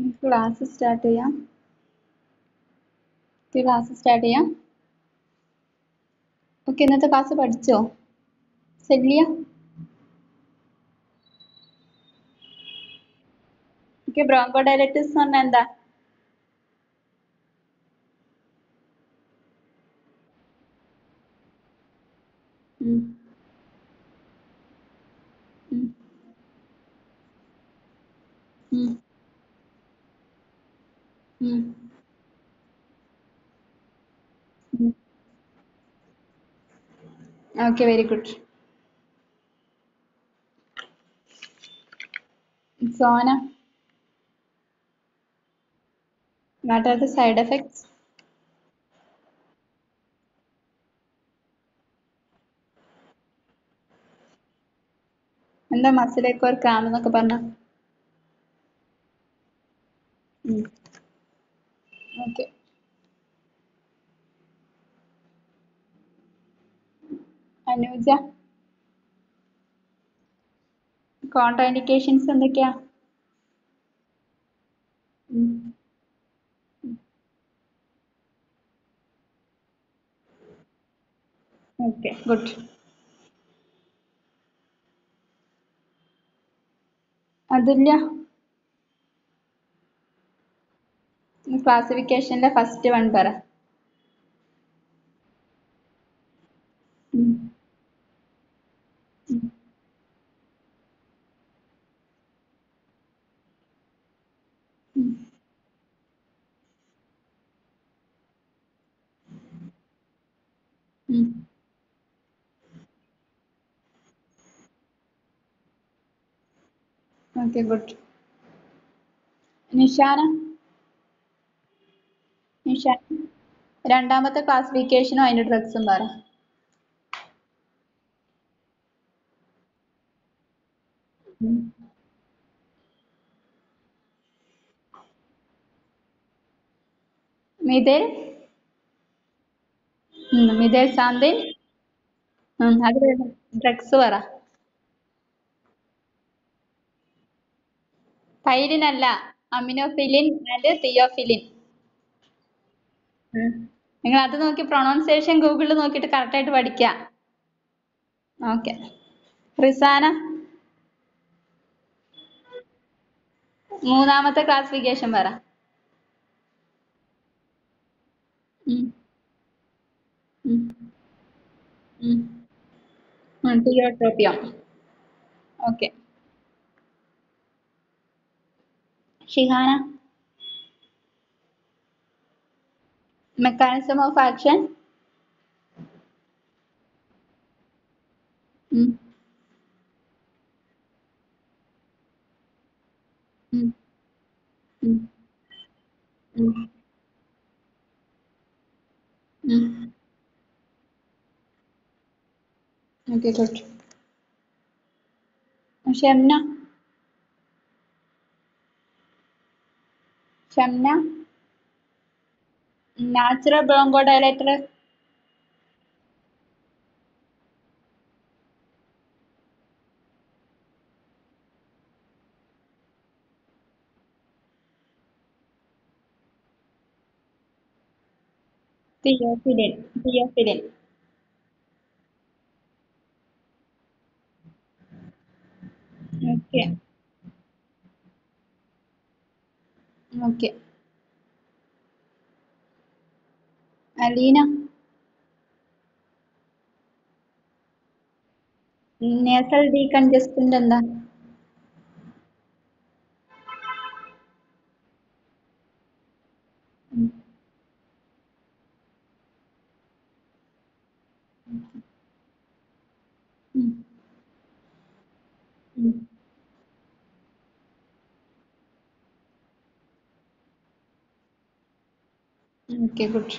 Class start ചെയ്യാം okay class start ചെയ്യാം okay ഇന്നത്തെ ക്ലാസ് പഠിച്ചോ സെല്ലിയ ഓക്കെ ബ്രോങ്കോ ഡയലറ്റിസ് എന്ന് പറഞ്ഞാൽ എന്താ ഉം. ഉം. ഉം. ഉം. ഉം. Okay, very good. Sona, what are the side effects? എന്താ മസിലേക്ക് ഒരു ക്രാം എന്നൊക്കെ പറഞ്ഞ ഓക്കെ അനൂജ കോൺട്രാൻഡിക്കേഷൻസ് എന്തൊക്കെയാ ഓക്കെ ഗുഡ് അതുല്യ ക്ലാസിഫിക്കേഷനിലെ ഫസ്റ്റ് വൺ പറ ഉം. ഉം. ഉം. ഉം. ഓക്കെ ഗുഡ് നിഷാന നിഷാന രണ്ടാമത്തെ ക്ലാസിഫിക്കേഷനും അതിന്റെ ഡ്രഗ്സും പറ ഉം. മിഥേൽ ഉം, മിഥേൽ സാന്തിൻ ഉം, അത് ഡ്രഗ്സ് പറ പൈലിൻ അല്ല അമിനോഫിലിൻ ആൻഡ് തിയോഫിലിൻ നിങ്ങൾ അത് നോക്കി പ്രൊണൗൺസിയേഷൻ ഗൂഗിളിൽ നോക്കിയിട്ട് correct ആയിട്ട് പഠിക്കുക ഓക്കെ റിസാന മൂന്നാമത്തെ ക്ലാസിഫിക്കേഷൻ പറ ഉം. ഉം. ഉം. ഉം, tiotropium okay Shihana mechanism of action ഉം. ഉം. ഉം. ഉം. ഉം. Okay good Shamna Shamna natural bronchodilator theophylline theophylline okay okay Aleena nasal decongestant എന്താ ഉം. ഉം. ഉം. Okay good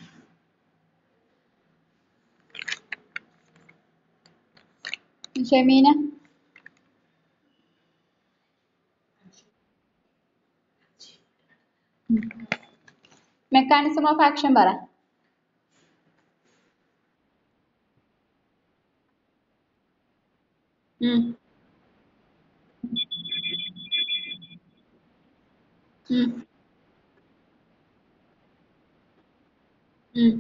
Shameena mechanism of action പറ ഉം. ഉം. ഉം.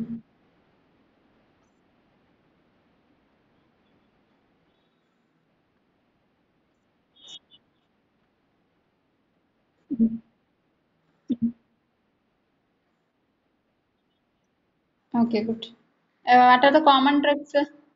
ഉം. ഉം. Okay, good. Uh, what are the common drugs?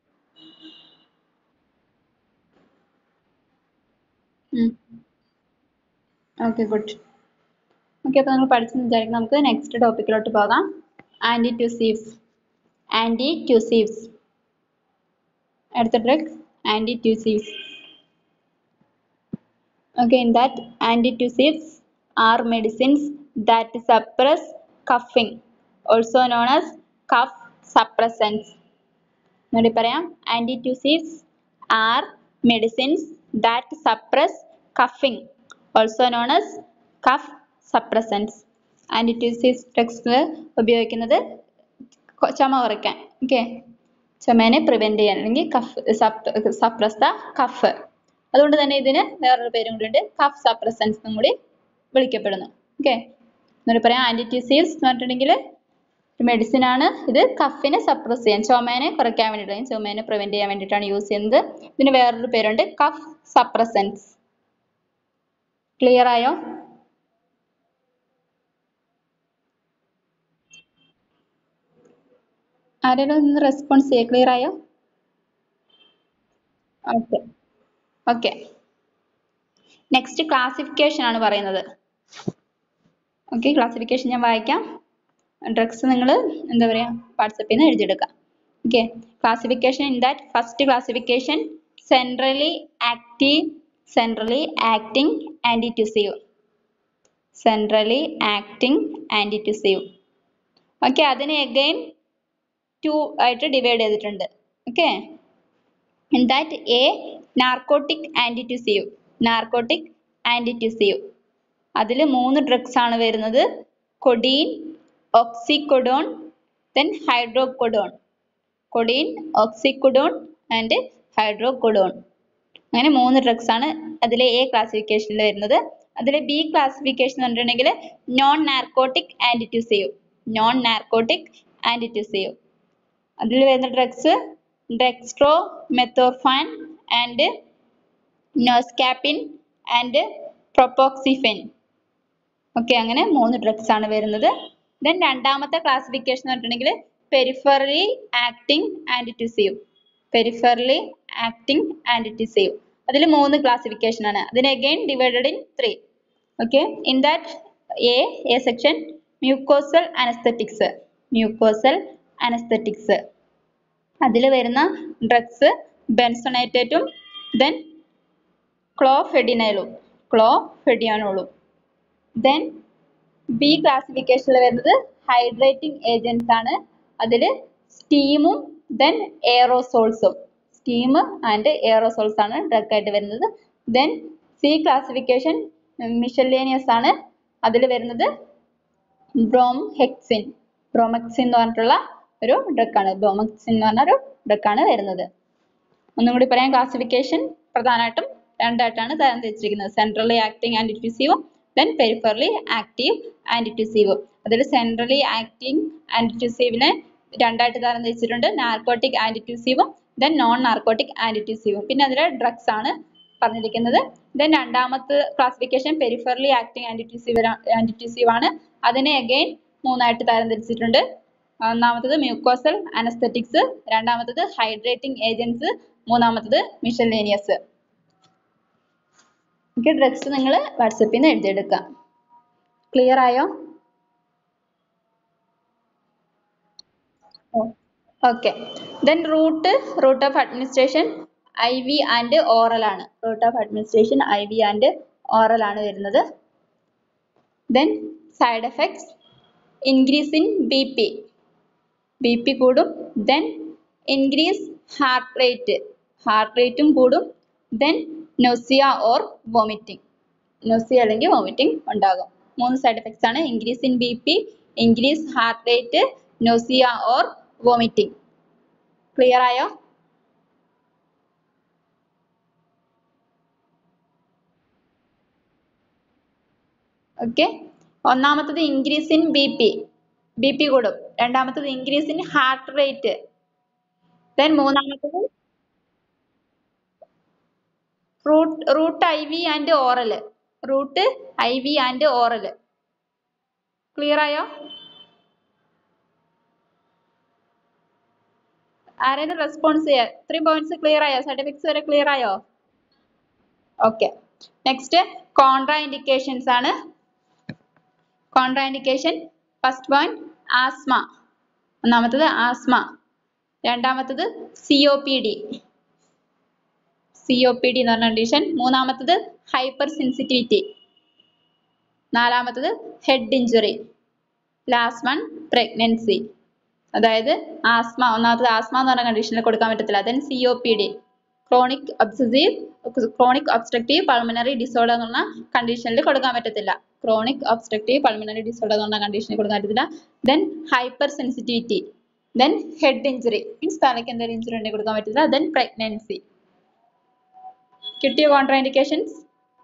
ഉം. Okay, good. ഓക്കെ അപ്പോൾ നമ്മൾ പഠിച്ചെന്ന് വിചാരിക്കും നമുക്ക് നെക്സ്റ്റ് ടോപ്പിക്കിലോട്ട് പോകാം ആൻറ്റി ട്യൂസീവ്സ് ആൻറ്റി ട്യൂസീവ്സ് അടുത്ത drug antitussives okay in that antitussives are medicines that suppress coughing also known as cough suppressants എന്നൂടി പറയാം antitussives are medicines that suppress coughing also known as cough suppressants antitussives drugs ഉപയോഗിക്കുന്നത് കൊ- ചുമ കുറയ്ക്കാൻ okay ചുമേനെ prevent ചെയ്യാൻ അല്ലെങ്കിൽ cough suppress the cough അതുകൊണ്ട് തന്നെ ഇതിന് വേറൊരു പേരും കൂടി ഉണ്ട് കഫ് സപ്രസൻസ് എന്നും കൂടി വിളിക്കപ്പെടുന്നു ഓക്കെ എന്നിട്ട് പറയാം ആന്റിറ്റ്യൂസീവ്സ് എന്ന് പറഞ്ഞിട്ടുണ്ടെങ്കിൽ ഒരു മെഡിസിൻ ആണ് ഇത് കഫിനെ സപ്രസ് ചെയ്യാൻ ചുമേനെ കുറയ്ക്കാൻ വേണ്ടിയിട്ടാണ് ചുമേനെ പ്രിവെന്റ് ചെയ്യാൻ വേണ്ടിയിട്ടാണ് യൂസ് ചെയ്യുന്നത് ഇതിന് വേറൊരു പേരുണ്ട് കഫ് സപ്രസൻസ് ക്ലിയർ ആയോ ആരെങ്കിലും ഒന്ന് റെസ്പോൺസ് ചെയ്യുക ക്ലിയർ ആയോ ഓക്കെ ഓക്കെ നെക്സ്റ്റ് ക്ലാസിഫിക്കേഷൻ ആണ് പറയുന്നത് ഓക്കെ ക്ലാസിഫിക്കേഷൻ ഞാൻ വായിക്കാം ഡ്രഗ്സ് നിങ്ങൾ എന്താ പറയുക വാട്സപ്പിൽ നിന്ന് എഴുതിയെടുക്കുക okay classification in that first classification centrally active centrally acting antitussive centrally acting antitussive okay അതിനെ അഗൈൻ ടു ആയിട്ട് ഡിവൈഡ് ചെയ്തിട്ടുണ്ട് ഓക്കെ in that a narcotic antitussive narcotic antitussive അതിൽ മൂന്ന് ഡ്രഗ്സ് ആണ് വരുന്നത് കൊഡീൻ ഓക്സിക്കൊഡോൺ ദെൻ ഹൈഡ്രോകൊഡോൺ കൊഡീൻ ഓക്സിക്കൊഡോൺ ആൻഡ് ഹൈഡ്രോകൊഡോൺ അങ്ങനെ മൂന്ന് ഡ്രഗ്സ് ആണ് അതിലെ എ ക്ലാസിഫിക്കേഷനിൽ വരുന്നത് അതിലെ ബി ക്ലാസിഫിക്കേഷൻ എന്ന് പറഞ്ഞിട്ടുണ്ടെങ്കിൽ non narcotic antitussive non narcotic antitussive അതിൽ വരുന്ന drugs dextromethorphan and noscapine and propoxyphene okay അങ്ങനെ മൂന്ന് ഡ്രഗ്സ് ആണ് വരുന്നത് ദെൻ രണ്ടാമത്തെ ക്ലാസിഫിക്കേഷൻ എന്ന് പറഞ്ഞിട്ടുണ്ടെങ്കിൽ പെരിഫറലി ആക്ടിങ് ആന്റിറ്റ്യൂസീവ് പെരിഫറലി ആക്ടിങ് ആന്റിറ്റ്യൂസീവ് അതിൽ മൂന്ന് ക്ലാസിഫിക്കേഷൻ ആണ് അതിന് again divided in three okay in that A A section mucosal anaesthetics mucosal anaesthetics അതിൽ വരുന്ന ഡ്രഗ്സ് ബെൻസണേറ്റേറ്റും ദെൻ ക്ലോഫെഡിനൈലും ക്ലോഫെഡിയാനോളും ദെൻ ബി ക്ലാസിഫിക്കേഷനിൽ വരുന്നത് ഹൈഡ്രേറ്റിംഗ് ഏജൻസ് ആണ് അതിൽ സ്റ്റീമും ദെൻ എയറോസോൾസും സ്റ്റീം ആൻഡ് എയറോസോൾസ് ആണ് ഡ്രഗ് ആയിട്ട് വരുന്നത് ദെൻ സി ക്ലാസിഫിക്കേഷൻ മിഷലേനിയസ് ആണ് അതിൽ വരുന്നത് ബ്രോംഹെക്സിൻ ബ്രോമെക്സിൻ എന്ന് പറഞ്ഞിട്ടുള്ള ഒരു ഡ്രഗ് ആണ് ബ്രോമെക്സിൻ എന്ന് പറഞ്ഞ ഒരു ഡ്രഗ് ആണ് വരുന്നത് ഒന്നും കൂടി പറയാം ക്ലാസിഫിക്കേഷൻ പ്രധാനമായിട്ടും രണ്ടായിട്ടാണ് തരം തിരിച്ചിരിക്കുന്നത് സെൻട്രലി ആക്ടിങ് ആന്റിറ്റ്യൂസീവും ദെൻ പെരിഫറലി ആക്റ്റീവ് ആന്റിറ്റ്യൂസീവ് അതിൽ സെൻട്രലി ആക്ടിങ് ആന്റിറ്റ്യൂസീവിനെ രണ്ടായിട്ട് തരം തിരിച്ചിട്ടുണ്ട് നാർക്കോട്ടിക് ആന്റിറ്റ്യൂസീവും ദെൻ നോൺ നാർക്കോട്ടിക് ആന്റിറ്റ്യൂസീവും പിന്നെ അതിലെ ഡ്രഗ്സ് ആണ് പറഞ്ഞിരിക്കുന്നത് ദെൻ രണ്ടാമത്തെ ക്ലാസിഫിക്കേഷൻ പെരിഫറലി ആക്ടിങ് ആന്റിറ്റ്യൂസീവ് ആന്റിറ്റ്യൂസീവ് ആണ് അതിനെ അഗൈൻ മൂന്നായിട്ട് തരം തിരിച്ചിട്ടുണ്ട് ഒന്നാമത്തത് മ്യൂക്കോസൽ അനസ്തറ്റിക്സ് രണ്ടാമത്തത് ഹൈഡ്രേറ്റിംഗ് ഏജൻസ് മൂന്നാമത്തത് മിഷലേനിയസ് ഓക്കെ ഡ്രഗ്സ് നിങ്ങൾ വാട്സപ്പിൽ നിന്ന് എഴുതിയെടുക്കുക ക്ലിയർ ആയോ okay then route route of administration I V and oral ആണ് route of administration I V and oral ആണ് വരുന്നത് then side effects increase in B P B P കൂടും then increase heart rate heart റേറ്റും കൂടും then nausea or vomiting nausea അല്ലെങ്കിൽ vomiting ഉണ്ടാകും മൂന്ന് side effects ആണ് increase in B P increase heart rate nausea or vomiting clear ആയോ okay ഒന്നാമത്തത് increase in B P B P കൂടും രണ്ടാമത്തത് increase in heart rate then മൂന്നാമത്തത് route route I V and oral route I V and oral clear ആയോ ആരെങ്കിലും response ചെയ്യാം ഇത്രയും points clear ആയോ സർട്ടിഫിക്കറ്റ്സ് വരെ ക്ലിയർ ആയോ ഓക്കെ നെക്സ്റ്റ് കോൺട്രാ ഇൻഡിക്കേഷൻസ് ആണ് contraindication first point asthma ഒന്നാമത്തത് ആസ്മ രണ്ടാമത്തത് C O P D C O P D എന്ന് പറഞ്ഞ കണ്ടീഷൻ മൂന്നാമത്തത് ഹൈപ്പർ സെൻസിറ്റിവിറ്റി നാലാമത്തത് head injury last one pregnancy അതായത് ആസ്മ ഒന്നാമത്തത് ആസ്മ എന്ന് പറഞ്ഞ കണ്ടീഷനിൽ കൊടുക്കാൻ പറ്റത്തില്ല then C O P D chronic obsessive chronic obstructive pulmonary disorder എന്ന് പറഞ്ഞ കണ്ടീഷനിൽ കൊടുക്കാൻ പറ്റത്തില്ല ക്രോണിക് ഒബ്സ്ട്രക്റ്റീവ് പൾമിനറി ഡിസോർഡർ എന്ന് പറഞ്ഞ കണ്ടീഷനിൽ കൊടുക്കാൻ പറ്റത്തില്ല then hypersensitivity then head injury means തലയ്ക്ക് എന്തെങ്കിലും ഇഞ്ചുറി ഉണ്ടെങ്കിൽ കൊടുക്കാൻ പറ്റില്ല ദെൻ പ്രഗ്നൻസി കിട്ടിയോ contraindications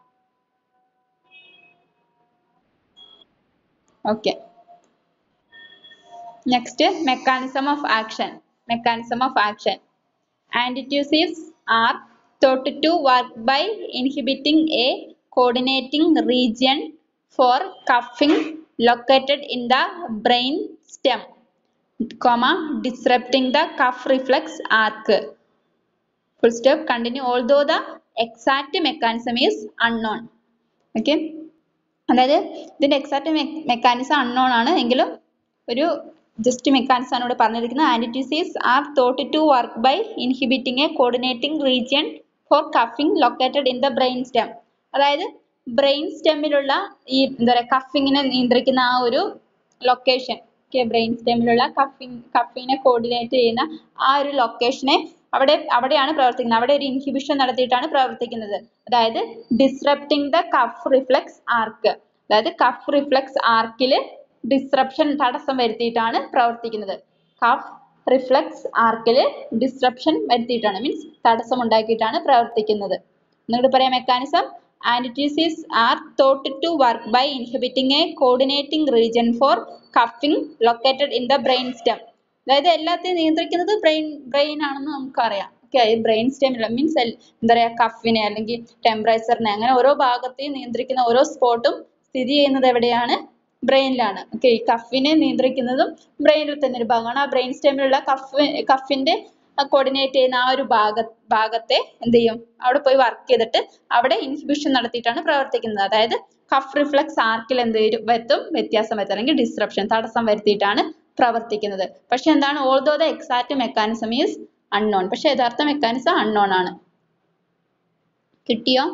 okay next mechanism of action mechanism of action Antitussives are thought to work by inhibiting a coordinating region for cuffing located in the brain stem, comma, disrupting the cuff reflex arc. Full stop, continue, although the exact mechanism is unknown. Okay. അതായത് ഇതിന്റെ exact mechanism unknown ആണ് എങ്കിലും ഒരു just mechanism ആണ് ഇവിടെ പറഞ്ഞിരിക്കുന്നത് antitussives are thought to work by inhibiting a coordinating region for coughing located in the brain stem അതായത് brain സ്റ്റെമ്മിലുള്ള ഈ എന്താ പറയുക കഫിങ്ങിനെ നിയന്ത്രിക്കുന്ന ആ ഒരു ലൊക്കേഷൻ ഓക്കെ ബ്രെയിൻ സ്റ്റെമ്മിലുള്ള കഫിങ് കഫിങ്ങിനെ കോർഡിനേറ്റ് ചെയ്യുന്ന ആ ഒരു ലൊക്കേഷനെ അവിടെ അവിടെയാണ് പ്രവർത്തിക്കുന്നത് അവിടെ ഒരു ഇൻഹിബിഷൻ നടത്തിയിട്ടാണ് പ്രവർത്തിക്കുന്നത് അതായത് disrupting the cough reflex arc അതായത് കഫ് റിഫ്ലെക്സ് ആർക്കിൽ ഡിസ്റപ്ഷൻ തടസ്സം വരുത്തിയിട്ടാണ് പ്രവർത്തിക്കുന്നത് കഫ് റിഫ്ലെക്സ് ആർക്കിൽ ഡിസ്റപ്ഷൻ വരുത്തിയിട്ടാണ് മീൻസ് തടസ്സം ഉണ്ടാക്കിയിട്ടാണ് പ്രവർത്തിക്കുന്നത് എന്നിട്ട് പറയാം mechanism antitussives are thought to work by inhibiting a coordinating region for coughing located in the brain stem അതായത് എല്ലാത്തെയും നിയന്ത്രിക്കുന്നത് ബ്രെയിൻ ബ്രെയിൻ ആണെന്ന് നമുക്കറിയാം ഓക്കെ ഈ ബ്രെയിൻ സ്റ്റെമിൽ മീൻസ് എന്താ പറയുക കഫിനെ അല്ലെങ്കിൽ ടെമ്പറേച്ചറിനെ അങ്ങനെ ഓരോ ഭാഗത്തെയും നിയന്ത്രിക്കുന്ന ഓരോ സ്പോട്ടും സ്ഥിതി ചെയ്യുന്നത് എവിടെയാണ് ബ്രെയിനിലാണ് ഓക്കെ ഈ കഫിനെ നിയന്ത്രിക്കുന്നതും ബ്രെയിനിൽ തന്നെ ഒരു ഭാഗമാണ് ആ ബ്രെയിൻ സ്റ്റെമിലുള്ള കഫ് കഫിന്റെ കോർഡിനേറ്റ് ചെയ്യുന്ന ആ ഒരു ഭാഗ ഭാഗത്തെ എന്ത് ചെയ്യും അവിടെ പോയി വർക്ക് ചെയ്തിട്ട് അവിടെ ഇൻഹിബിഷൻ നടത്തിയിട്ടാണ് പ്രവർത്തിക്കുന്നത് അതായത് കഫ് റിഫ്ലക്സ് ആർക്കിൽ എന്ത് വരും വരുത്തും വ്യത്യാസം വരുത്തും അല്ലെങ്കിൽ ഡിസ്റപ്ഷൻ തടസ്സം വരുത്തിയിട്ടാണ് പ്രവർത്തിക്കുന്നത് പക്ഷെ എന്താണ് although the exact mechanism is unknown പക്ഷെ യഥാർത്ഥ മെക്കാനിസം അൺനോൺ ആണ് കിട്ടിയോ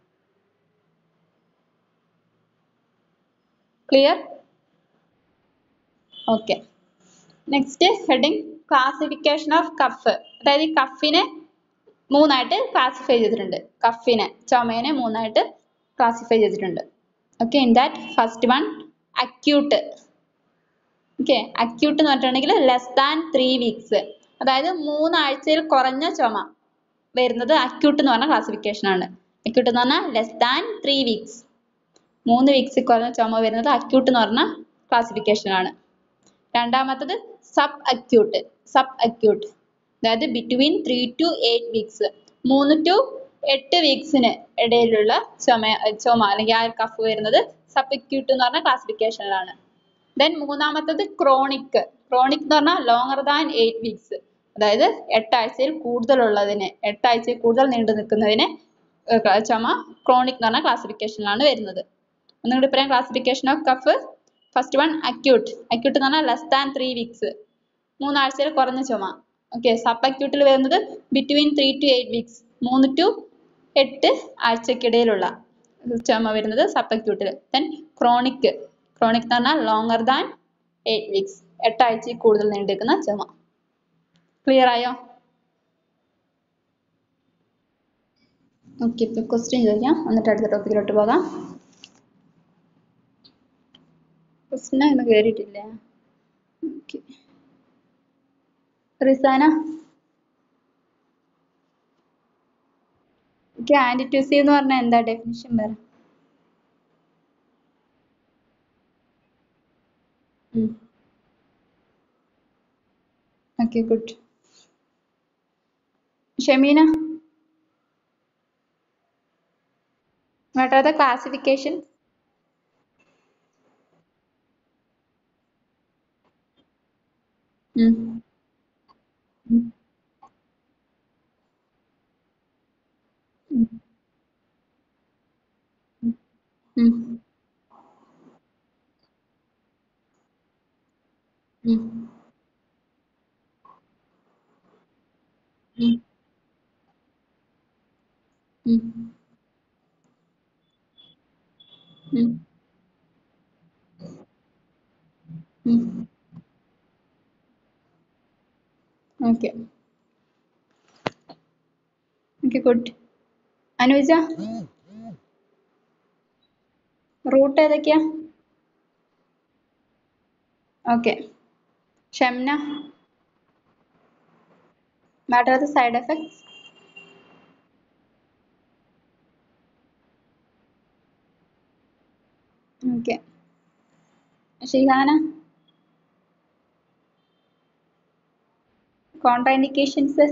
clear okay next heading classification of cough അതായത് ഈ കഫിനെ മൂന്നായിട്ട് ക്ലാസിഫൈ ചെയ്തിട്ടുണ്ട് കഫിനെ ചുമേനെ മൂന്നായിട്ട് ക്ലാസിഫൈ ചെയ്തിട്ടുണ്ട് okay in that first one acute okay acute എന്ന് പറഞ്ഞിട്ടുണ്ടെങ്കിൽ ലെസ് ദാൻ ത്രീ വീക്സ് അതായത് മൂന്നാഴ്ചയിൽ കുറഞ്ഞ ചുമ വരുന്നത് അക്യൂട്ട് എന്ന് പറഞ്ഞ ക്ലാസിഫിക്കേഷൻ ആണ് അക്യൂട്ട് എന്ന് പറഞ്ഞാൽ ലെസ് ദാൻ ത്രീ വീക്സ് മൂന്ന് വീക്സിൽ കുറഞ്ഞ ചുമ വരുന്നത് അക്യൂട്ട് എന്ന് പറഞ്ഞ ക്ലാസിഫിക്കേഷൻ ആണ് രണ്ടാമത്തത് സബ് അക്യൂട്ട് സബ് അക്യൂട്ട് അതായത് between three to eight weeks മൂന്ന് ടു എട്ട് വീക്സിന് ഇടയിലുള്ള ചുമ ചുമ അല്ലെങ്കിൽ ആ കഫ് വരുന്നത് സബ് അക്യൂട്ട് എന്ന് പറഞ്ഞ ക്ലാസിഫിക്കേഷനിലാണ് ദെൻ മൂന്നാമത്തത് ക്രോണിക് ക്രോണിക് എന്ന് പറഞ്ഞാൽ ലോങ്ങർ ദാൻ എയ്റ്റ് വീക്സ് അതായത് എട്ടാഴ്ചയിൽ കൂടുതലുള്ളതിന് എട്ടാഴ്ചയിൽ കൂടുതൽ നീണ്ടു നിൽക്കുന്നതിന് ഏർ ചുമ ക്രോണിക് എന്ന് പറഞ്ഞ ക്ലാസിഫിക്കേഷനിലാണ് വരുന്നത് ഒന്നുകൂടി പറയാം classification of cough first one acute acute എന്ന് പറഞ്ഞാൽ ലെസ് ദാൻ ത്രീ വീക്സ് മൂന്നാഴ്ചയിൽ കുറഞ്ഞ ചുമ ഓക്കെ സബ് അക്യൂട്ടിൽ വരുന്നത് between three to eight weeks മൂന്ന് ടു എട്ട് ആഴ്ചക്കിടയിലുള്ള ചുമ വരുന്നത് സബ് അക്യൂട്ടിൽ ദെൻ ക്രോണിക് ക്രോണിക് എന്ന് പറഞ്ഞാൽ ലോങ്ങർ ദാൻ എയ്റ്റ് വീക്സ് എട്ടാഴ്ചയിൽ കൂടുതൽ നീണ്ടു നിൽക്കുന്ന ചുമ ക്ലിയർ ആയോ ഓക്കെ ഇപ്പൊ ക്വസ്റ്റ്യൻ ചോദിക്കാം എന്നിട്ട് അടുത്ത ടോപ്പിക്കിലോട്ട് പോകാം ക്വസ്റ്റ്യൻ ഇന്ന് കേറിയിട്ടില്ല ഓക്കെ റിസാന ആന്റിറ്റ്യൂസീവ് എന്ന് പറഞ്ഞാൽ എന്താ ഡെഫിനിഷൻ പറ okay good Shameena What are the classifications? Mm. Mm. Mm. Mm. Mm. Mm. Mm. Mm. Mm. Okay. Okay, good. Anuja route ഏതൊക്കെയാ okay Shamna what are the side effects okay Shihana contraindications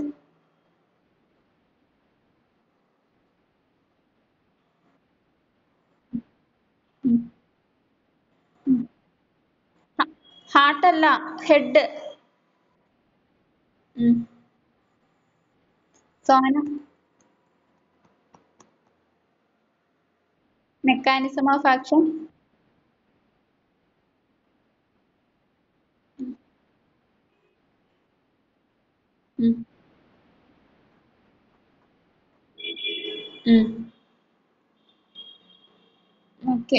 heart അല്ല head Sona mechanism of action okay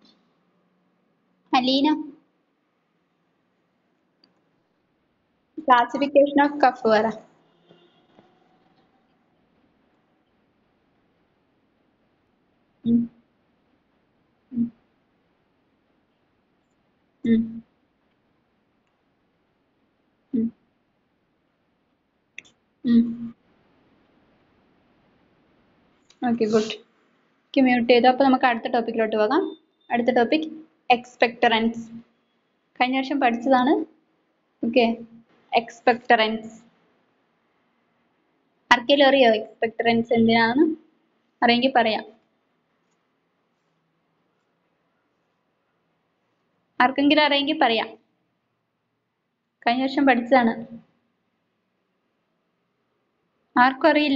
Aleena classification of cough പറ ഉം. ഉം. ഉം. ഉം. ഉം. Okay good okay mute ചെയ്തു അപ്പോൾ നമുക്ക് അടുത്ത ടോപ്പിക്കിലോട്ട് പോകാം അടുത്ത ടോപ്പിക് എക്സ്പെക്ടറൻസ് കഴിഞ്ഞ വർഷം പഠിച്ചതാണ് ഓക്കെ എക്സ്പെക്ടറൻസ് ആർക്കെങ്കിലും അറിയോ എക്സ്പെക്ടറൻസ് എന്തിനാണെന്ന് അറിയെങ്കിൽ പറയാം ആർക്കെങ്കിലും അറിയെങ്കിൽ പറയാം കഴിഞ്ഞ വർഷം പഠിച്ചതാണ് ആർക്കും അറിയില്ല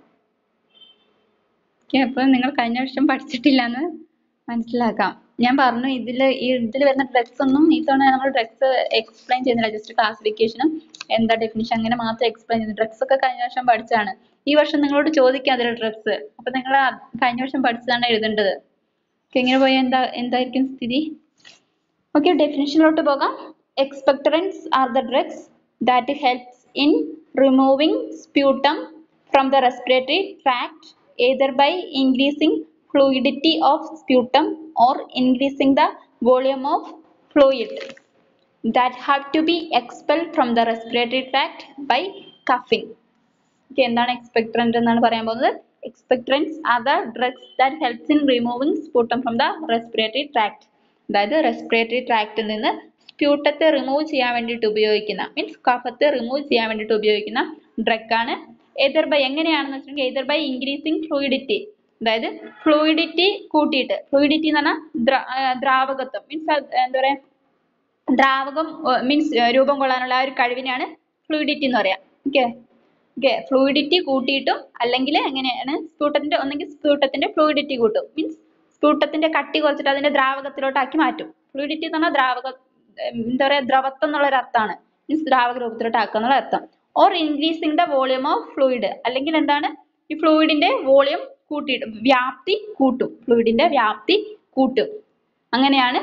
ഓക്കെ അപ്പോൾ നിങ്ങൾ കഴിഞ്ഞ വർഷം പഠിച്ചിട്ടില്ല എന്ന് മനസ്സിലാക്കാം ഞാൻ പറഞ്ഞു ഇതിൽ ഈ ഇതിൽ വരുന്ന ഡ്രഗ്സ് ഒന്നും ഈ തവണ നമ്മൾ ഡ്രഗ്സ് എക്സ്പ്ലെയിൻ ചെയ്യുന്നില്ല ജസ്റ്റ് ക്ലാസിഫിക്കേഷനും എന്താ ഡെഫിനിഷൻ അങ്ങനെ മാത്രം എക്സ്പ്ലെയിൻ ചെയ്യുന്നു ഡ്രഗ്സ് ഒക്കെ കഴിഞ്ഞ വർഷം പഠിച്ചതാണ് ഈ വർഷം നിങ്ങളോട് ചോദിക്കാം അതിൽ ഡ്രഗ്സ് അപ്പൊ നിങ്ങൾ കഴിഞ്ഞ വർഷം പഠിച്ചതാണ് എഴുതേണ്ടത് ഓക്കെ ഇങ്ങനെ പോയാൽ എന്താ എന്തായിരിക്കും സ്ഥിതി ഓക്കെ ഡെഫിനിഷനിലോട്ട് പോകാം expectorants are the drugs that helps in removing sputum from the respiratory tract either by increasing fluidity of sputum or increasing the volume of fluid that have to be expelled from the respiratory tract by coughing. Okay, എന്താണ് എക്സ്പെക്ടറൻറ്റ് എന്നാണ് പറയാൻ പോകുന്നത് expectorants are the drugs that helps in removing sputum from the respiratory tract അതായത് respiratory ട്രാക്റ്റിൽ നിന്ന് സ്പ്യൂട്ടത്തെ remove ചെയ്യാൻ വേണ്ടിയിട്ട് ഉപയോഗിക്കുന്ന മീൻസ് കഫത്തെ റിമൂവ് ചെയ്യാൻ വേണ്ടിയിട്ട് ഉപയോഗിക്കുന്ന ഡ്രഗാണ് എതർ ബൈ എങ്ങനെയാണെന്ന് വെച്ചിട്ടുണ്ടെങ്കിൽ എതർ ബൈ ഇൻക്രീസിങ് ഫ്ലൂയിഡിറ്റി അതായത് ഫ്ലൂയിഡിറ്റി കൂട്ടിയിട്ട് ഫ്ലൂയിഡിറ്റി എന്ന് പറഞ്ഞാൽ ദ്ര- ആ, ദ്രാവകത്വം മീൻസ് എന്താ പറയാ ദ്രാവകം മീൻസ് രൂപം കൊള്ളാനുള്ള ആ ഒരു കഴിവിനെയാണ് ഫ്ലൂയിഡിറ്റി എന്ന് പറയാം ഓക്കെ ഓക്കെ ഫ്ലൂയിഡിറ്റി കൂട്ടിയിട്ടും അല്ലെങ്കിൽ എങ്ങനെയാണ് സ്ഫൂട്ടത്തിന്റെ ഒന്നെങ്കിൽ സ്ഫൂട്ടത്തിന്റെ ഫ്ലൂയിഡിറ്റി കൂട്ടും മീൻസ് സ്ഫൂട്ടത്തിന്റെ കട്ടി കുറച്ചിട്ട് അതിന്റെ ദ്രാവകത്തിലോട്ടാക്കി മാറ്റും ഫ്ലൂയിഡിറ്റി എന്ന് പറഞ്ഞാൽ ദ്രാവക ഉം, എന്താ പറയാ ദ്രവത്വം എന്നുള്ള ഒരു അർത്ഥമാണ് മീൻസ് ദ്രാവക രൂപത്തിലോട്ട് ആക്കുക എന്നുള്ള അർത്ഥം or increasing the volume of fluid അല്ലെങ്കിൽ എന്താണ് ഈ ഫ്ലൂയിഡിന്റെ വോളിയം കൂട്ടിയിട്ട് വ്യാപ്തി കൂട്ടും ഫ്ലൂയിഡിന്റെ വ്യാപ്തി കൂട്ടും അങ്ങനെയാണ്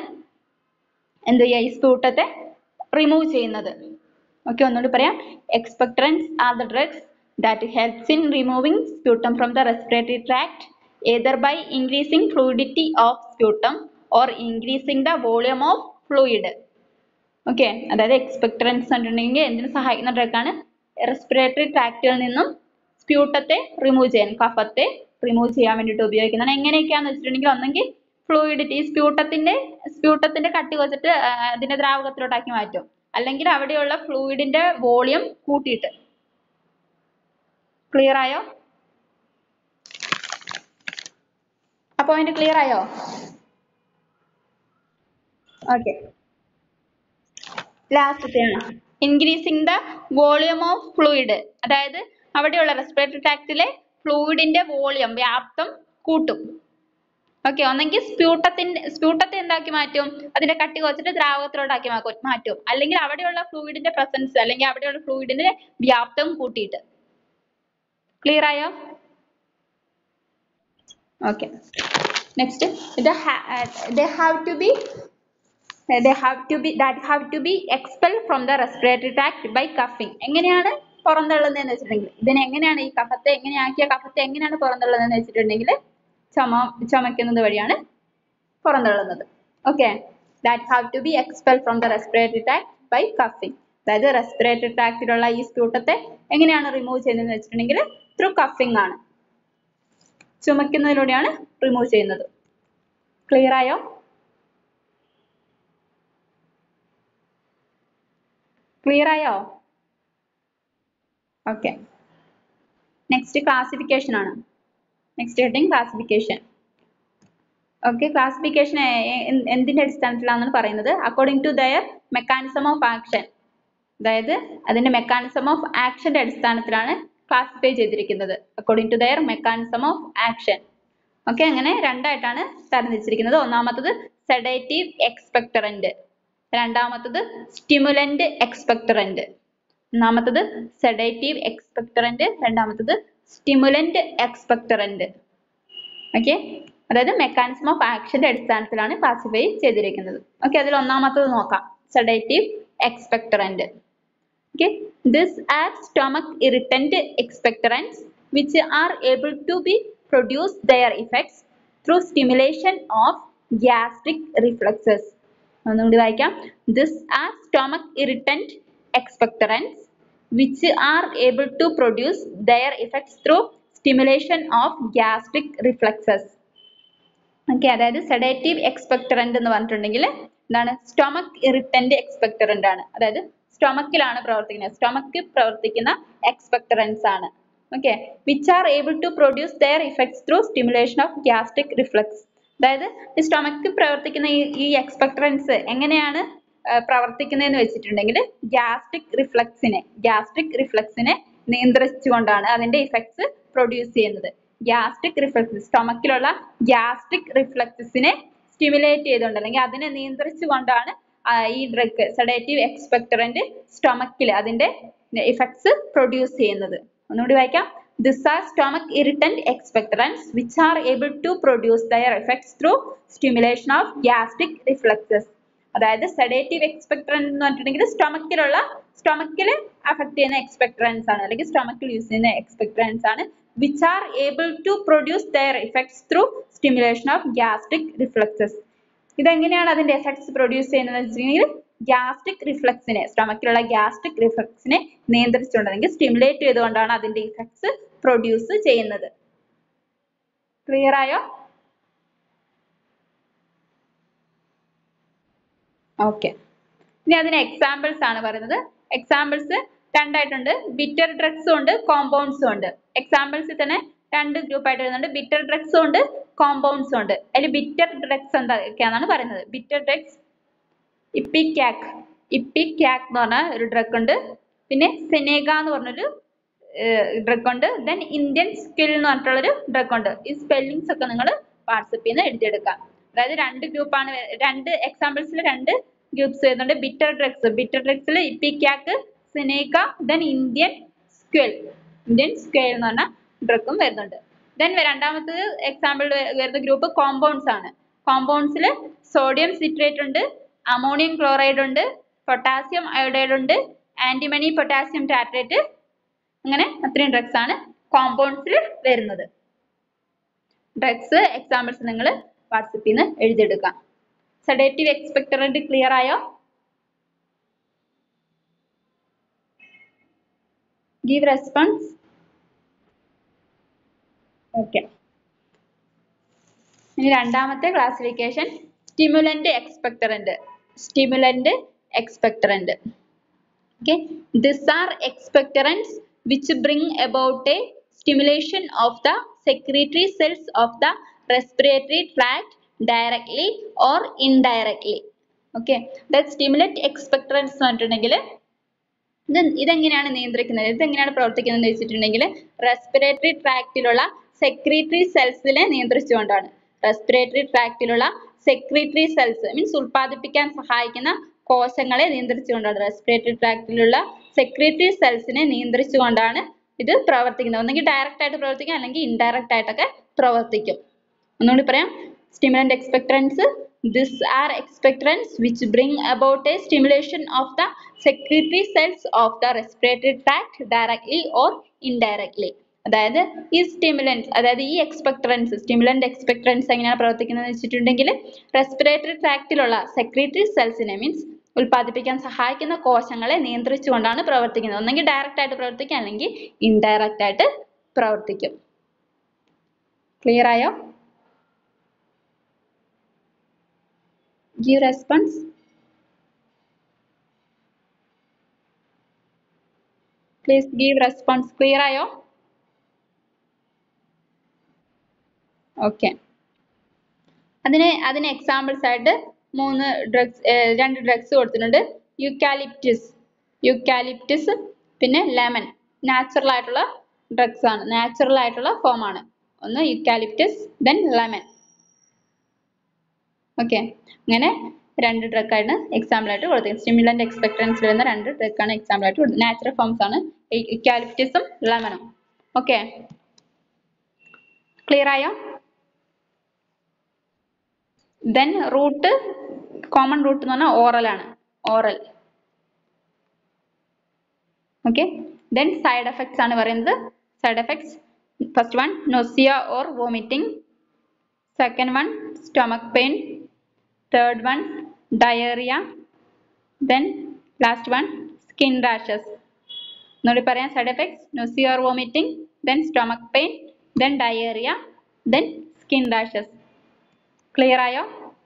എന്ത് ചെയ്യുക ഈ സ്ഫൂട്ടത്തെ റിമൂവ് ചെയ്യുന്നത് ഓക്കെ ഒന്നുകൂടി പറയാം expectorants are the drugs that helps in removing sputum from the respiratory tract either by increasing fluidity of sputum or increasing the volume of fluid okay അതായത് എക്സ്പെക്ടറൻസ് കണ്ടിട്ടുണ്ടെങ്കിൽ എന്തിനു സഹായിക്കുന്ന ഡ്രഗാണ് റെസ്പിറേറ്ററി ട്രാക്റ്റുകളിൽ നിന്നും സ്പ്യൂട്ടത്തെ റിമൂവ് ചെയ്യാൻ കഫത്തെ remove ചെയ്യാൻ വേണ്ടിയിട്ട് ഉപയോഗിക്കുന്നതാണ് എങ്ങനെയൊക്കെയാന്ന് വെച്ചിട്ടുണ്ടെങ്കിൽ ഒന്നെങ്കിൽ ഫ്ലൂയിഡിറ്റി ഈ സ്പ്യൂട്ടത്തിന്റെ സ്പ്യൂട്ടത്തിന്റെ കട്ടി വെച്ചിട്ട് ആ, അതിനെ ദ്രാവകത്തിലോട്ടാക്കി മാറ്റും അല്ലെങ്കിൽ അവിടെയുള്ള ഫ്ലൂയിഡിന്റെ വോളിയം കൂട്ടിയിട്ട് ക്ലിയർ ആയോ ആ പോയിന്റ് ക്ലിയർ ആയോ ഓക്കെ ലാസ്റ്റത്തെയാണ് increasing the volume of fluid അതായത് അവിടെയുള്ള റെസ്പിറേറ്ററി ട്രാക്റ്റിലെ ഫ്ലൂയിഡിന്റെ വോളിയം വ്യാപ്തം കൂട്ടും ഓക്കെ ഒന്നെങ്കിൽ സ്പ്യൂട്ടത്തിന്റെ സ്പ്യൂട്ടത്തെ എന്താക്കി മാറ്റും അതിന്റെ കട്ടി കുറച്ചിട്ട് ദ്രാവകത്തിലോട്ടാക്കി മാക്കും മാറ്റും അല്ലെങ്കിൽ അവിടെയുള്ള ഫ്ലൂയിഡിന്റെ പ്രസൻസ് അല്ലെങ്കിൽ അവിടെയുള്ള ഫ്ലൂയിഡിന്റെ വ്യാപ്തം കൂട്ടിയിട്ട് ക്ലിയർ ആയോ okay next they have to be they have to be that have to be expelled from the respiratory tract by coughing എങ്ങനെയാണ് പുറന്തള്ളുന്നതെന്ന് വെച്ചിട്ടുണ്ടെങ്കിൽ ഇതിനെ എങ്ങനെയാണ് ഈ കഫത്തെ എങ്ങനെയാക്കിയ കഫത്തെ എങ്ങനെയാണ് പുറന്തള്ളുന്നതെന്ന് വെച്ചിട്ടുണ്ടെങ്കിൽ ചുമ ചുമക്കുന്നത് വഴിയാണ് പുറന്തള്ളുന്നത് okay that have to be expel from the respiratory tract by coughing അതായത് റെസ്പിറേറ്ററി ട്രാക്റ്റിലുള്ള ഈ സ്പ്യൂട്ടത്തെ എങ്ങനെയാണ് റിമൂവ് ചെയ്യുന്നതെന്ന് വെച്ചിട്ടുണ്ടെങ്കിൽ ത്രൂ കഫിംഗ് ആണ് ചുമക്കുന്നതിലൂടെയാണ് റിമൂവ് ചെയ്യുന്നത് ക്ലിയർ ആയോ ക്ലിയർ ആയോ ഓക്കെ നെക്സ്റ്റ് ക്ലാസിഫിക്കേഷൻ ആണ് next heading classification okay classification എന്തിന്റെ അടിസ്ഥാനത്തിലാണെന്ന് പറയുന്നത് according to their mechanism of action അതായത് അതിന്റെ മെക്കാനിസം ഓഫ് ആക്ഷന്റെ അടിസ്ഥാനത്തിലാണ് ക്ലാസിഫൈ ചെയ്തിരിക്കുന്നത് according to their mechanism of action okay അങ്ങനെ രണ്ടായിട്ടാണ് തരംതിരിച്ചിരിക്കുന്നത് ഒന്നാമത്തത് സെഡേറ്റീവ് എക്സ്പെക്ടറന്റ് രണ്ടാമത്തത് സ്റ്റിമുലന്റ് എക്സ്പെക്ടറന്റ് ഒന്നാമത്തത് സെഡേറ്റീവ് എക്സ്പെക്ടറന്റ് രണ്ടാമത്തത് സ്റ്റിമുലന്റ് എക്സ്പെക്ടറന്റ് ഓക്കെ അതായത് മെക്കാനിസം ഓഫ് ആക്ഷന്റെ അടിസ്ഥാനത്തിലാണ് ക്ലാസിഫൈ ചെയ്തിരിക്കുന്നത് ഓക്കെ അതിൽ ഒന്നാമത്തത് നോക്കാം sedative expectorant okay this are stomach irritant expectorants which are able to be produce their effects through stimulation of gastric reflexes ഒന്നുകൂടി വായിക്കാം this are stomach irritant expectorants which are able to produce their effects through stimulation of gastric reflexes okay അതായത് sedative expectorant എന്ന് പറഞ്ഞിട്ടുണ്ടെങ്കിൽ എന്താണ് stomach irritant expectorant ആണ് അതായത് സ്റ്റൊമക്കിലാണ് പ്രവർത്തിക്കുന്നത് സ്റ്റൊമക്കിൽ പ്രവർത്തിക്കുന്ന എക്സ്പെക്ടറൻസ് ആണ് okay which are able to produce their effects through stimulation of gastric reflex അതായത് ഈ സ്റ്റൊമക്കിൽ പ്രവർത്തിക്കുന്ന ഈ ഈ എക്സ്പെക്ടറൻസ് എങ്ങനെയാണ് ആ, പ്രവർത്തിക്കുന്നതെന്ന് വെച്ചിട്ടുണ്ടെങ്കിൽ ഗ്യാസ്ട്രിക് റിഫ്ലക്സിനെ ഗ്യാസ്ട്രിക് റിഫ്ലക്സിനെ നിയന്ത്രിച്ചുകൊണ്ടാണ് അതിന്റെ ഇഫക്ട്സ് പ്രൊഡ്യൂസ് ചെയ്യുന്നത് ഗ്യാസ്ട്രിക് റിഫ്ലക്സ് സ്റ്റൊമക്കിലുള്ള ഗ്യാസ്ട്രിക് റിഫ്ലക്സിനെ സ്റ്റിമുലേറ്റ് ചെയ്തുകൊണ്ട് അല്ലെങ്കിൽ അതിനെ നിയന്ത്രിച്ചുകൊണ്ടാണ് ആ, ഈ ഡ്രഗ് സെഡേറ്റീവ് എക്സ്പെക്ടറന്റ് സ്റ്റൊമക്കിൽ അതിന്റെ ഇഫക്ട്സ് പ്രൊഡ്യൂസ് ചെയ്യുന്നത് ഒന്നുകൂടി വായിക്കാം this are stomach irritant expectorants which are able to produce their effects through stimulation of gastric reflexes അതായത് സെഡേറ്റീവ് എക്സ്പെക്ടറൻസ് എന്ന് പറഞ്ഞിട്ടുണ്ടെങ്കിൽ സ്റ്റൊമക്കിലുള്ള സ്റ്റൊമക്കിൽ അഫക്ട് ചെയ്യുന്ന എക്സ്പെക്ടറൻസ് ആണ് അല്ലെങ്കിൽ സ്റ്റൊമക്കിൽ യൂസ് ചെയ്യുന്ന എക്സ്പെക്ടറൻസ് ആണ് which are able to produce their effects through stimulation of gastric reflexes ഇതെങ്ങനെയാണ് അതിന്റെ എഫക്ട്സ് പ്രൊഡ്യൂസ് ചെയ്യുന്നത് വെച്ചിട്ടുണ്ടെങ്കിൽ ഗ്യാസ്ട്രിക് റിഫ്ലക്സിനെ സ്റ്റൊമക്കിലുള്ള ഗ്യാസ്ട്രിക് റിഫ്ലക്സിനെ നിയന്ത്രിച്ചുകൊണ്ട് അല്ലെങ്കിൽ സ്റ്റിമുലേറ്റ് ചെയ്തുകൊണ്ടാണ് അതിന്റെ ഇഫക്ട്സ് പ്രൊഡ്യൂസ് ചെയ്യുന്നത് ക്ലിയർ ആയോ ഓക്കെ ഇനി അതിന് എക്സാമ്പിൾസ് ആണ് പറയുന്നത് എക്സാമ്പിൾസ് രണ്ടായിട്ടുണ്ട് ബിറ്റർ ഡ്രഗ്സും ഉണ്ട് കോമ്പൗണ്ട്സും ഉണ്ട് എക്സാമ്പിൾസിൽ തന്നെ രണ്ട് ഗ്രൂപ്പ് ആയിട്ട് വരുന്നുണ്ട് ബിറ്റർ ഡ്രഗ്സും ഉണ്ട് കോമ്പൗണ്ട്സും ഉണ്ട് അതിൽ ബിറ്റർ ഡ്രഗ്സ് എന്തൊക്കെയാണെന്നാണ് പറയുന്നത് ബിറ്റർ ഡ്രഗ്സ് ഇപ്പിക്യാക് ഇപ്പിക്യാക് എന്ന് പറഞ്ഞ ഒരു ഡ്രഗ് ഉണ്ട് പിന്നെ സെനേഗ എന്ന് പറഞ്ഞൊരു ഡ്രഗ് ഉണ്ട് ദെൻ ഇന്ത്യൻ സ്കിൽ എന്ന് പറഞ്ഞിട്ടുള്ളൊരു ഡ്രഗ് ഉണ്ട് ഈ സ്പെല്ലിങ്സ് ഒക്കെ നിങ്ങൾ വാട്സപ്പിൽ നിന്ന് എഴുതിയെടുക്കാം അതായത് രണ്ട് ഗ്രൂപ്പാണ് രണ്ട് എക്സാമ്പിൾസിൽ രണ്ട് ഗ്രൂപ്പ്സ് വരുന്നുണ്ട് ബിറ്റർ ഡ്രഗ്സ് ബിറ്റർ ഡ്രഗ്സിൽ ipecac senega then Indian squill Indian squill എന്ന് പറഞ്ഞ ഡ്രഗും വരുന്നുണ്ട് ദെൻ രണ്ടാമത്തത് എക്സാമ്പിൾ വരുന്ന ഗ്രൂപ്പ് കോമ്പൗണ്ട്സ് ആണ് കോമ്പൗണ്ട്സിൽ സോഡിയം സിട്രേറ്റ് ഉണ്ട് അമോണിയം ക്ലോറൈഡ് ഉണ്ട് പൊട്ടാസ്യം അയോഡൈഡ് ഉണ്ട് ആന്റിമണി പൊട്ടാസ്യം ടാട്രേറ്റ് അങ്ങനെ അത്രയും ഡ്രഗ്സ് ആണ് കോമ്പൗണ്ട്സിൽ വരുന്നത് ഡ്രഗ്സ് എക്സാമ്പിൾസ് നിങ്ങൾ വാട്സപ്പിൽ നിന്ന് എഴുതിയെടുക്കാം സെഡേറ്റീവ് എക്സ്പെക്ടറന്റ് ക്ലിയർ ആയോ give response okay ഇനി രണ്ടാമത്തെ classification stimulant expectorant stimulant expectorant okay these are expectorants which bring about a stimulation of the secretory cells of the respiratory tract directly or indirectly okay that stimulate expectorants എന്ന് പറഞ്ഞിട്ടുണ്ടെങ്കിൽ ഇത് ഇതെങ്ങനെയാണ് നിയന്ത്രിക്കുന്നത് ഇതെങ്ങനെയാണ് പ്രവർത്തിക്കുന്നത് എന്ന് വെച്ചിട്ടുണ്ടെങ്കിൽ റെസ്പിറേറ്ററി ട്രാക്റ്റിലുള്ള സെക്രീറ്ററി സെൽസിനെ നിയന്ത്രിച്ചുകൊണ്ടാണ് റെസ്പിറേറ്ററി ട്രാക്റ്റിലുള്ള സെക്രീറ്ററി സെൽസ് മീൻസ് ഉൽപ്പാദിപ്പിക്കാൻ സഹായിക്കുന്ന കോശങ്ങളെ നിയന്ത്രിച്ചുകൊണ്ടാണ് റെസ്പിറേറ്ററി ട്രാക്റ്റിലുള്ള സെക്രീറ്ററി സെൽസിനെ നിയന്ത്രിച്ചുകൊണ്ടാണ് ഇത് പ്രവർത്തിക്കുന്നത് ഒന്നെങ്കിൽ ഡയറക്റ്റ് ആയിട്ട് പ്രവർത്തിക്കും അല്ലെങ്കിൽ ഇൻഡയറക്റ്റ് ആയിട്ടൊക്കെ പ്രവർത്തിക്കും ഒന്നുകൂടി പറയാം stimulant expectorants these are expectorants which bring about a stimulation of the secretory cells of the respiratory tract directly or indirectly അതായത് ഈ സ്റ്റിമുലൻസ് അതായത് ഈ എക്സ്പെക്ടറൻസ് സ്റ്റിമുലന്റ് എക്സ്പെക്ടറൻസ് എങ്ങനെയാണ് പ്രവർത്തിക്കുന്നത് വെച്ചിട്ടുണ്ടെങ്കിൽ റെസ്പിറേറ്ററി ട്രാക്റ്റിലുള്ള സെക്രട്ടറി സെൽസിനെ മീൻസ് ഉൽപ്പാദിപ്പിക്കാൻ സഹായിക്കുന്ന കോശങ്ങളെ നിയന്ത്രിച്ചുകൊണ്ടാണ് പ്രവർത്തിക്കുന്നത് ഒന്നെങ്കിൽ ഡയറക്റ്റ് ആയിട്ട് പ്രവർത്തിക്കും അല്ലെങ്കിൽ ഇൻഡയറക്റ്റ് ആയിട്ട് പ്രവർത്തിക്കും ക്ലിയർ ആയോ give response please give response clear ആയോ ഓക്കെ അതിന് അതിന് എക്സാമ്പിൾസ് ആയിട്ട് മൂന്ന് ഡ്രഗ്സ് രണ്ട് ഡ്രഗ്സ് കൊടുത്തിട്ടുണ്ട് യുക്കാലിപ്റ്റിസ് യുക്കാലിപ്റ്റിസ് പിന്നെ ലെമൺ നാച്ചുറൽ ആയിട്ടുള്ള ഡ്രഗ്സ് ആണ് നാച്ചുറൽ ആയിട്ടുള്ള ഫോം ആണ് ഒന്ന് യുക്കാലിപ്റ്റിസ് ദെൻ ലെമൺ ഓക്കെ അങ്ങനെ രണ്ട് ഡ്രഗ് ആണ് എക്സാമ്പിൾ ആയിട്ട് കൊടുത്തത് സ്റ്റിമുലന്റ് എക്സ്പെക്ടൻസ് വരുന്ന രണ്ട് ഡ്രഗ് ആണ് എക്സാമ്പിൾ ആയിട്ട് കൊടുത്തത് നാച്ചുറൽ ഫോംസ് ആണ് ഇക്കാലിപ്റ്റിസും ലെമണും ഓക്കെ ക്ലിയർ ആയോ ദെൻ റൂട്ട് കോമൺ റൂട്ട് എന്ന് പറഞ്ഞാൽ ഓറൽ ആണ് oral okay then side effects ആണ് പറയുന്നത് side effects first one nausea or vomiting second one stomach pain third one diarrhea then last one skin rashes ഒന്നുകൂടി പറയാം side effects nausea or vomiting then stomach pain then diarrhoea then skin rashes clear ആയോ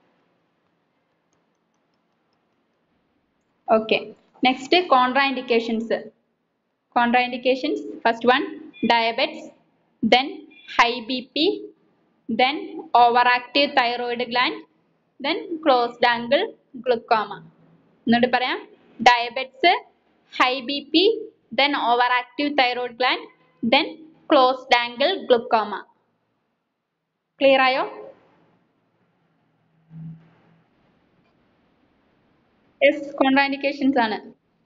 okay next contraindications contraindications first one diabetes then high B P then overactive thyroid gland then closed angle glaucoma ഒന്നുകൂടി പറയാം diabetes high B P then over active thyroid gland then closed angle glaucoma clear ആയോ yes contraindications ആണ്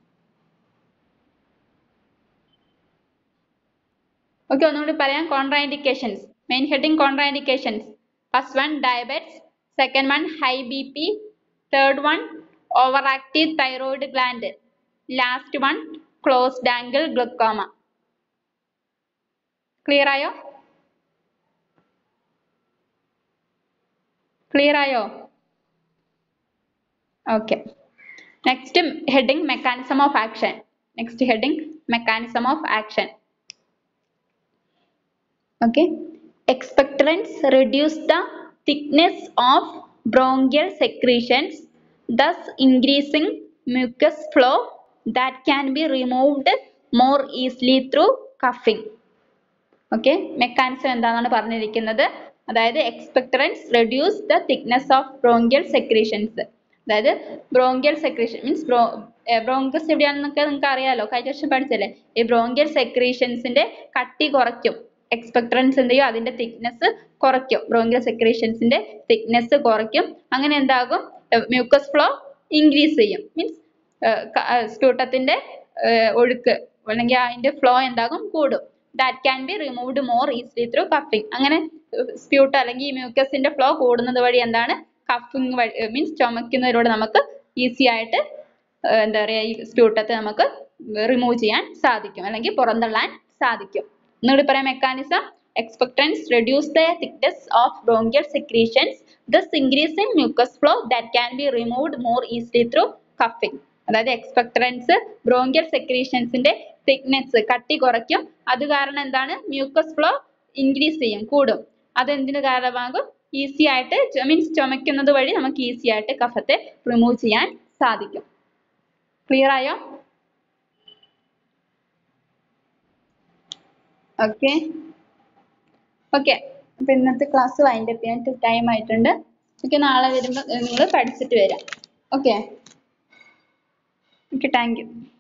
okay ഒന്നുകൂടി പറയാം contraindications main heading contraindications first one diabetes second one high B P third one over active thyroid gland last one closed angle glaucoma clear ആയോ clear ആയോ okay next heading mechanism of action next heading mechanism of action okay expectorants reduce the thickness of bronchial secretions thus increasing mucus flow that can be removed more easily through coughing okay mechanism എന്താണെന്നാണ് പറഞ്ഞിരിക്കുന്നത് അതായത് expectorants reduce the thickness of bronchial secretions അതായത് bronchial secretion means ബ്രോ bronchus എവിടെയാണെന്നൊക്കെ നിങ്ങൾക്ക് അറിയാലോ കഴിഞ്ഞ വർഷം പഠിച്ചല്ലേ ഈ ബ്രോങ്കിയൽ സെക്രീഷൻസിന്റെ കട്ടി കുറയ്ക്കും എക്സ്പെക്ടറൻസ് എന്ത് ചെയ്യും അതിന്റെ തിക്നെസ് കുറയ്ക്കും ബ്രോങ്കിയൽ സെക്രീഷൻസിന്റെ തിക്നെസ് കുറയ്ക്കും അങ്ങനെ എന്താകും മ്യൂക്കസ് ഫ്ലോ ഇൻക്രീസ് ചെയ്യും മീൻസ് സ്ക്യൂട്ടത്തിന്റെ ഒഴുക്ക് അല്ലെങ്കിൽ അതിന്റെ ഫ്ലോ എന്താകും കൂടും that can be removed more easily through coughing അങ്ങനെ സ്പ്യൂട്ട് അല്ലെങ്കിൽ ഈ മ്യൂക്കസിന്റെ ഫ്ലോ കൂടുന്നത് വഴി എന്താണ് കഫിംഗ് വഴി മീൻസ് ചുമക്കുന്നതിലൂടെ നമുക്ക് ഈസി ആയിട്ട് എന്താ പറയാ ഈ സ്പ്യൂട്ടത്തെ നമുക്ക് റിമൂവ് ചെയ്യാൻ സാധിക്കും അല്ലെങ്കിൽ പുറന്തള്ളാൻ സാധിക്കും ഒന്നുകൂടി പറയാം mechanism expectorants reduce the thickness of bronchial secretions thus increasing mucus flow that can be removed more easily through coughing അതായത് എക്സ്പെക്ടറൻസ് ബ്രോങ്കിയൽ സെക്രീഷൻസിന്റെ തിക്നെസ് കട്ടി കുറയ്ക്കും അത് കാരണം എന്താണ് മ്യൂക്കസ് ഫ്ലോ ഇൻക്രീസ് ചെയ്യും കൂടും അത് എന്തിന് കാരണമാകും ഈസി ആയിട്ട് മീൻസ് ചുമയ്ക്കുന്നത് വഴി നമുക്ക് ഈസി ആയിട്ട് കഫത്തെ റിമൂവ് ചെയ്യാൻ സാധിക്കും ക്ലിയർ ആയോ ഓക്കെ ഓക്കെ അപ്പൊ ഇന്നത്തെ ക്ലാസ് വൈൻഡ് അപ്പ് ചെയ്യാൻ ടൈം ആയിട്ടുണ്ട് ഓക്കെ നാളെ വരുമ്പോൾ നിങ്ങൾ പഠിച്ചിട്ട് വരാം ഓക്കെ ഓക്കെ താങ്ക് യു